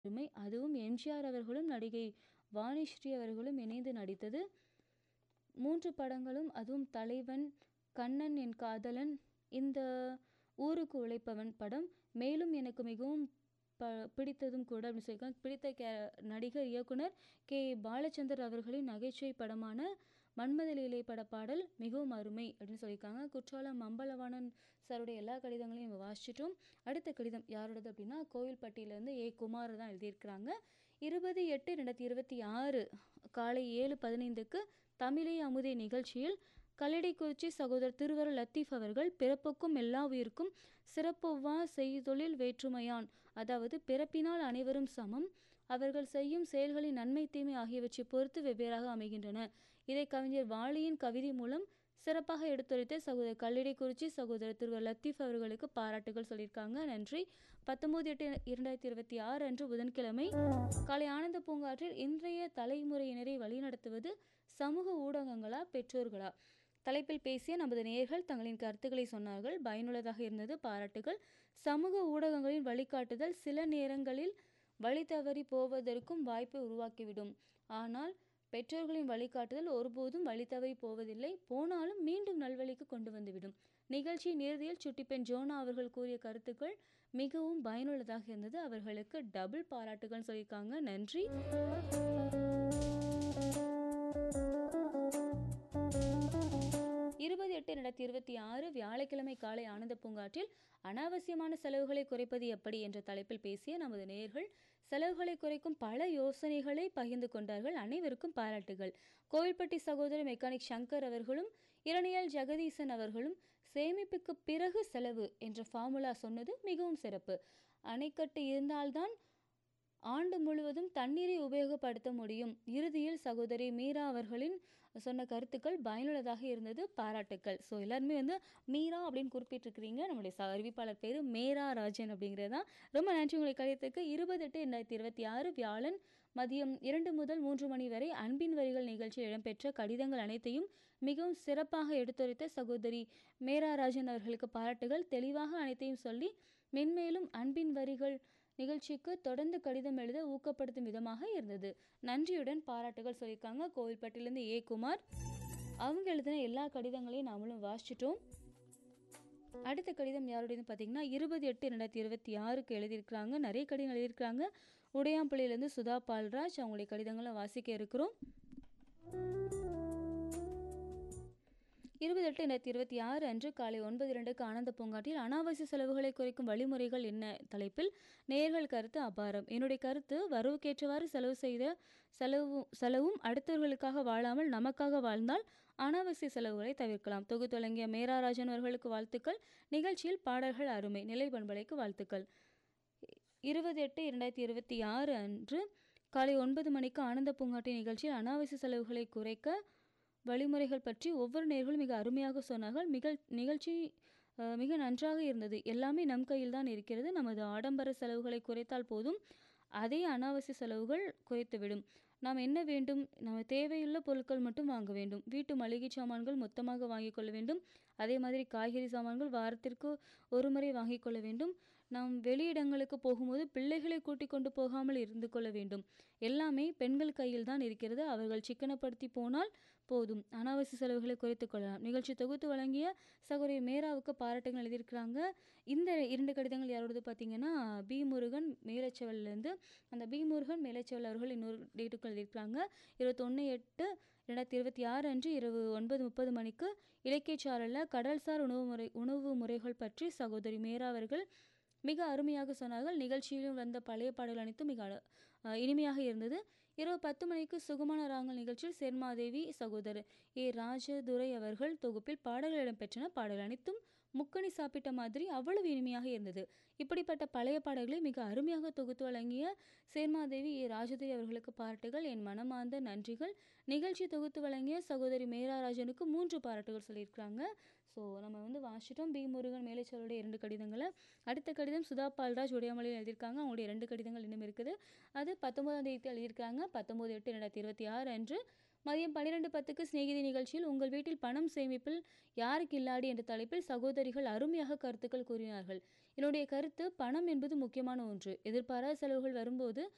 அருமை. அதுவும் எம்.ஜி.ஆர். அவர்களும், நடிகை வாணிஸ்ரீ அவர்களும் இணைந்து நடித்தது. 3 படங்களும் அதுவும் தலைவன், கண்ணன் என் காதலன், இந்த ஊருக்கு உழைப்பவன் படம். மேலும் எனக்கு மிகவும் ப பிடித்ததும் கூட அப்படின்னு சொல்லியிருக்காங்க. பிடித்த கே நடிகர், இயக்குனர் கே. பாலச்சந்தர் அவர்களின் நகைச்சுவை படமான மன்மத லீலை பட பாடல் மிகவும் அருமை அப்படின்னு சொல்லியிருக்காங்க. குற்றாலம் அம்பலவாணன் சாருடைய எல்லா கடிதங்களையும் நம்ம வாசிச்சுட்டோம். அடுத்த கடிதம் யாரோடது அப்படின்னா, கோவில்பட்டியிலேருந்து ஏ. குமார் தான் எழுதியிருக்கிறாங்க. 20/8/2026 காலை 7:15க்கு தமிழே அமுதே நிகழ்ச்சியில் கல்லடைக்குறிச்சி சகோதரர் திருவருள் லத்தீப் அவர்கள், பிறப்புக்கும் எல்லா உயிர்க்கும் சிறப்பொவ்வா செய்தொழில் வேற்றுமையான். அதாவது பிறப்பினால் அனைவரும் சமம். அவர்கள் செய்யும் செயல்களின் நன்மை, தீமை ஆகியவற்றைப் பொறுத்து வெவ்வேறாக அமைகின்றன. இதை கவிஞர் வாலியின் கவிதை மூலம் சிறப்பாக எடுத்துரைத்த சகோதரர் கல்லடைக்குறிச்சி சகோதரர் திருவருள் லத்தீப் அவர்களுக்கு பாராட்டுகள் சொல்லியிருக்காங்க. நன்றி. 19/8/2026 அன்று புதன்கிழமை காலை ஆனந்த பூங்காற்றில் இன்றைய தலைமுறையினரை வழிநடத்துவது சமூக ஊடகங்களா, பெற்றோர்களா? தலைப்பில் பேசிய நமது நேயர்கள் தங்களின் கருத்துக்களை சொன்னார்கள். பயனுள்ளதாக இருந்தது. பாராட்டுகள். சமூக ஊடகங்களின் வழிகாட்டுதல் சில நேரங்களில் வழி தவறி போவதற்கும் வாய்ப்பை உருவாக்கிவிடும். ஆனால் பெற்றோர்களின் வழிகாட்டுதல் ஒருபோதும் வழி தவறி போவதில்லை. போனாலும் மீண்டும் நல்வழிக்கு கொண்டு வந்துவிடும். நிகழ்ச்சியின் இறுதியில் சுட்டிப்பெண் ஜோனா அவர்கள் கூறிய கருத்துக்கள் மிகவும் பயனுள்ளதாக இருந்தது. அவர்களுக்கு டபுள் பாராட்டுகள்னு சொல்லியிருக்காங்க. நன்றி. இருபது எட்டு ரெண்டாயிரத்தி இருபத்தி ஆறு வியாழக்கிழமை காலை ஆனந்த பூங்காற்றில் அனாவசியமான செலவுகளை குறைப்பது எப்படி என்ற தலைப்பில் பேசிய நமது நேயர்கள் செலவுகளை குறைக்கும் பல யோசனைகளை பகிர்ந்து கொண்டார்கள். அனைவருக்கும் பாராட்டுகள். கோவில்பட்டி சகோதரர் மெக்கானிக் சங்கர் அவர்களும், இரணியல் ஜெகதீசன் அவர்களும் சேமிப்புக்கு பிறகு செலவு என்ற ஃபார்முலா சொன்னது மிகவும் சிறப்பு. அணைக்கட்டு இருந்தால்தான் ஆண்டு முழுவதும் தண்ணீரை உபயோகப்படுத்த முடியும். இறுதியில் சகோதரி மீரா அவர்களின் சொன்ன கருத்துக்கள் பயனுள்ளதாக இருந்தது. பாராட்டுக்கள். ஸோ எல்லாருமே வந்து மீரா அப்படின்னு குறிப்பிட்டிருக்கிறீங்க. நம்முடைய ச அறிவிப்பாளர் பேரு மேரா ராஜன் அப்படிங்கிறது தான். ரொம்ப நன்றி உங்களுடைய கடிதத்துக்கு. 20/8/2026 வியாழன் மதியம் 2 முதல் 3 மணி வரை அன்பின் வரிகள் நிகழ்ச்சியில் இடம்பெற்ற கடிதங்கள் அனைத்தையும் மிகவும் சிறப்பாக எடுத்துரைத்த சகோதரி மேரா ராஜன் அவர்களுக்கு பாராட்டுகள். தெளிவாக அனைத்தையும் சொல்லி மென்மேலும் அன்பின் வரிகள் நிகழ்ச்சிக்கு தொடர்ந்து கடிதம் எழுத ஊக்கப்படுத்தும் விதமாக இருந்தது. நன்றியுடன் பாராட்டுகள் சொல்லியிருக்காங்க. கோவில்பட்டியிலேருந்து ஏ. குமார். அவங்க எழுதின எல்லா கடிதங்களையும் நாமளும் வாசிச்சுட்டோம். அடுத்த கடிதம் யாருடையதுன்னு பார்த்தீங்கன்னா, 20/8/2026க்கு எழுதியிருக்கிறாங்க. நிறைய கடிதம் எழுதியிருக்கிறாங்க. உடையாம்பள்ளியிலேருந்து சுதா பால்ராஜ். அவங்களுடைய கடிதங்கள வாசிக்க இருக்கிறோம். 20/8/2026 அன்று காலை 9:02க்கு ஆனந்த பூங்காற்றில் அனாவசிய செலவுகளை குறைக்கும் வழிமுறைகள் என்ன தலைப்பில் நேயர்கள் கருத்து அபாரம். என்னுடைய கருத்து வரவுக்கேற்றவாறு செலவு செய்த செலவு செலவும் அடுத்தவர்களுக்காக வாழாமல் நமக்காக வாழ்ந்தால் அனாவசிய செலவுகளை தவிர்க்கலாம். தொகுத்து வழங்கிய மேரா ராஜன் அவர்களுக்கு வாழ்த்துக்கள். நிகழ்ச்சியில் பாடல்கள் அருமை. நிலை பண்பலைக்கு வாழ்த்துக்கள். 20/8/2026 அன்று காலை 9 மணிக்கு ஆனந்த பூங்காற்றின் நிகழ்ச்சியில் அனாவசிய செலவுகளை குறைக்க வழிமுறைகள் பற்றி ஒவ்வொரு நேயர்களும் மிக அருமையாக சொன்னார்கள். மிகழ் நிகழ்ச்சி மிக நன்றாக இருந்தது. எல்லாமே நம் கையில் தான் இருக்கிறது. நமது ஆடம்பர செலவுகளை குறைத்தால் போதும். அதே அனாவசிய செலவுகள் குறைத்துவிடும். நாம் என்ன வேண்டும்? நம்ம தேவையுள்ள பொருட்கள் மட்டும் வாங்க வேண்டும். வீட்டு மளிகை சாமான்கள் மொத்தமாக வாங்கிக் கொள்ள வேண்டும். அதே மாதிரி காய்கறி சாமான்கள் வாரத்திற்கு ஒரு முறை வாங்கிக் கொள்ள வேண்டும். நாம் வெளியிடங்களுக்கு போகும்போது பிள்ளைகளை கூட்டிக் கொண்டு போகாமல் இருந்து கொள்ள வேண்டும். எல்லாமே பெண்கள் கையில் தான் இருக்கிறது. அவர்கள் சிக்கனப்படுத்தி போனால் போதும். அனாவசிய செலவுகளை குறைத்துக் கொள்ளலாம். நிகழ்ச்சி தொகுத்து வழங்கிய சகோதரி மேராவுக்கு பாராட்டுகள் எழுதியிருக்கிறாங்க. இந்த 2 கடிதங்கள் யாரோடது பார்த்தீங்கன்னா, பி. முருகன் மேலச்செவல்லேருந்து அந்த பி. முருகன் மேலச்செவல் அவர்கள் இன்னொரு டேட்டுக்கு எழுதியிருக்கிறாங்க. 21/8/2026 அன்று இரவு 9:30 மணிக்கு இலக்கியச் சாரல்ல கடல்சார் உணவு முறை உணவு முறைகள் பற்றி சகோதரி மேரா அவர்கள் மிக அருமையாக சொன்னார்கள். நிகழ்ச்சியிலும் வந்த பழைய பாடல்கள் அனைத்தும் மிக இனிமையாக இருந்தது. இரவு 10 மணிக்கு சுகமான ராகங்கள் நிகழ்ச்சியில் சேர்மாதேவி சகோதரர் ஏ. ராஜதுரை அவர்கள் தொகுப்பில் பாடல்கள் இடம்பெற்றன. பாடல்கள் அனைத்தும் முக்கனி சாப்பிட்ட மாதிரி அவ்வளவு இனிமையாக இருந்தது. இப்படிப்பட்ட பழைய பாடல்களை மிக அருமையாக தொகுத்து வழங்கிய சேர்மாதேவி ஏ. ராஜதுரை அவர்களுக்கு பாராட்டுகள். என் மனமார்ந்த நன்றிகள். நிகழ்ச்சி தொகுத்து வழங்கிய சகோதரி மேரா ராஜனுக்கு 3 பாராட்டுகள் சொல்லியிருக்கிறாங்க. ஸோ நம்ம வந்து வாசிச்சிட்டோம். பி. முருகன் மேலச்செவலுடைய 2 கடிதங்கள. அடுத்த கடிதம் சுதா பால்ராஜ் உடையாமலையில் எழுதியிருக்காங்க. அவங்களுடைய 2 கடிதங்கள் இன்னும் இருக்குது. அது 19ஆம் தேதி எழுதியிருக்கிறாங்க. 19/8/2026 அன்று மதியம் 12:10க்கு சிநேகிதி நிகழ்ச்சியில் உங்கள் வீட்டில் பணம் சேமிப்பில் யாருக்கு இல்லாடி என்ற தலைப்பில் சகோதரிகள் அருமையாக கருத்துக்கள் கூறினார்கள். என்னுடைய கருத்து பணம் என்பது முக்கியமான ஒன்று. எதிர்பாராத செலவுகள் வரும்போது